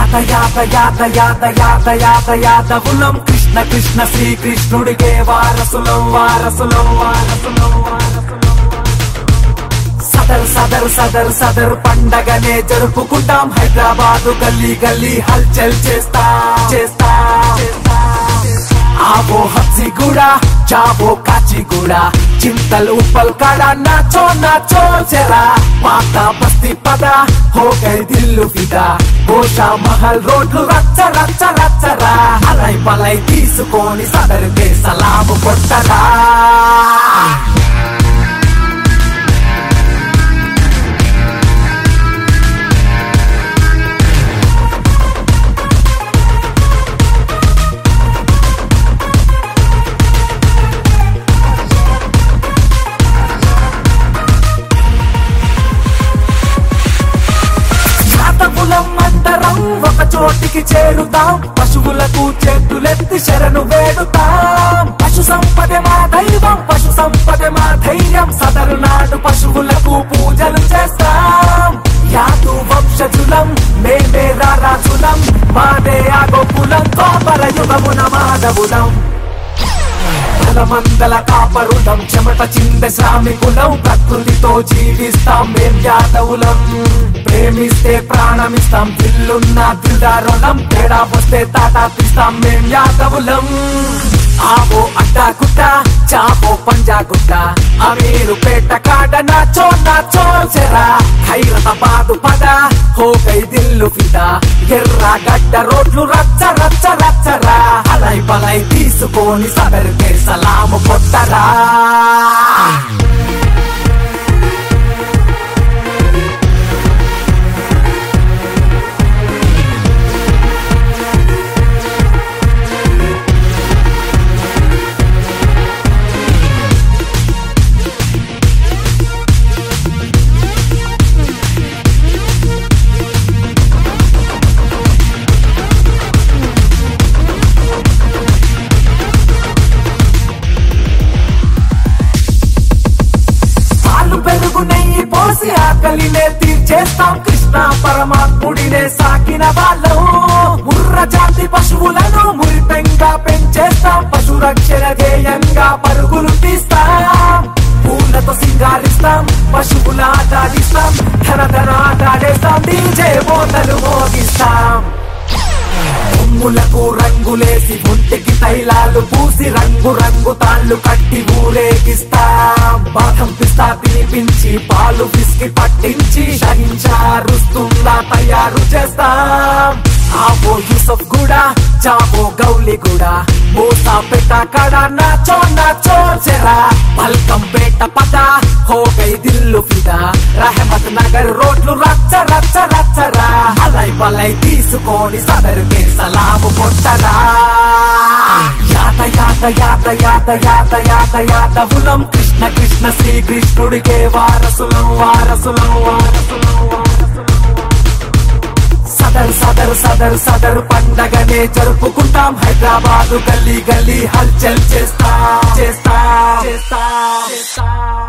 యాత యాత యాత యాత యాత యాత యాదవులం కృష్ణ కృష్ణ శ్రీకృష్ణుడికే వారసులం వారసులం వారసులం వారసులం సదర్ సదర్ సదర్ సదర్ పండగనే జరుపుకుంటాం హైదరాబాదు గల్లీ గల్లీ హల్చల్ చేస్తా చేస్తా చేస్తా ఆవో హబ్సిగూడ జావో కాచిగూడ చింతలు ఉప్పల్ కాడ నాచో నాచో జరా పాత బస్తీ పద హో గై దిల్లు ఫిదా గోషా మహల్ రోడ్లు రచ్చ రచ్చ రచ్చరా అలై పలై తీసుకొని సదరుకే సలాము కొట్టరా జాతకులం అందరం ఒక చోటికి చేరుతాం పశువులకు చేతులెత్తి శరణు వేడుతాం పశు సంపద మా దైవం పశు సంపద మా ధైర్యం సదరు నాడు పశువులకు పూజలు చేస్తాం యాదు వంశజులం మేమే రారాజులం మాదే ఆగోకులం కోపర యుగమున మాధవులం మందల కాపరులం చెమట చింద శ్రామికులం ప్రకృతితో జీవిస్తాం మేం యాదవులం ప్రేమిస్తే ప్రాణమిస్తాం దిల్లున్న దిల్దారులం తేడా వస్తే తాటా తీస్తాం మేం యాదవులం ఆవో అడ్డా గుట్ట చావో పంజా గుట్ట అమీరు పేట కాడ నాచో నాచో చెరా ఖైరతాబాదు పద హో గై దిల్లు ఫిదా ఎర్ర గడ్డ రోడ్లు రచ్చ రచ్చ రచ్చరా అలై పలై తీసుకొని సదరుకే సలాము కొట్టరా పాలు పెరుగు నెయ్యి పోసి ఆకలినే తీర్చేస్తాం కృష్ణ పరమాత్ముడినే సాకిన వాళ్ళం ముర్ర జాతి పశువులను మురిపెంగా పెంచేస్తాం పశు రక్షణ ధ్యేయంగా పరుగులు తీస్తాం పూలతో సింగారిస్తాం పశువుల ఆటాడిస్తాం ధన ధన ఆటాడేస్తాం డీజే బోతలు మోగిస్తాం కొమ్ములకు రంగులేసి ఒంటికి తైలాలు పూసి రంగు రంగు తాళ్ళు కట్టి ఊరేగిస్తాం బాదం పిస్తా తినిపించి పాలు పిసికి పట్టించి షహించారుస్తుందా తయారు చేస్తాం ఆవో యూసఫ్ కూడా చావో గౌలి కూడా మోసా పెట్ట కడ నాచో నాచో చెరా పల్కం పేట పద హో గై దిల్లు ఫిదా రహమత్ నగర్ రోడ్లు రచ్చ రచ్చ రచ్చరా అలై పలై తీసుకొని సదరుకే సలాము కొట్టరా యాత యాత యాత యాత యాత యాత యాదవులం కృష్ణ కృష్ణ శ్రీకృష్ణుడికే వారసులం వారసులం వారసులం వారసులం సదర్ సదర్ సదర్ సదర్ పండగనే జరుపుకుంటాం హైదరాబాదు గల్లీ గల్లీ హల్చల్ చేస్తా చేస్తా చేస్తా చేస్తా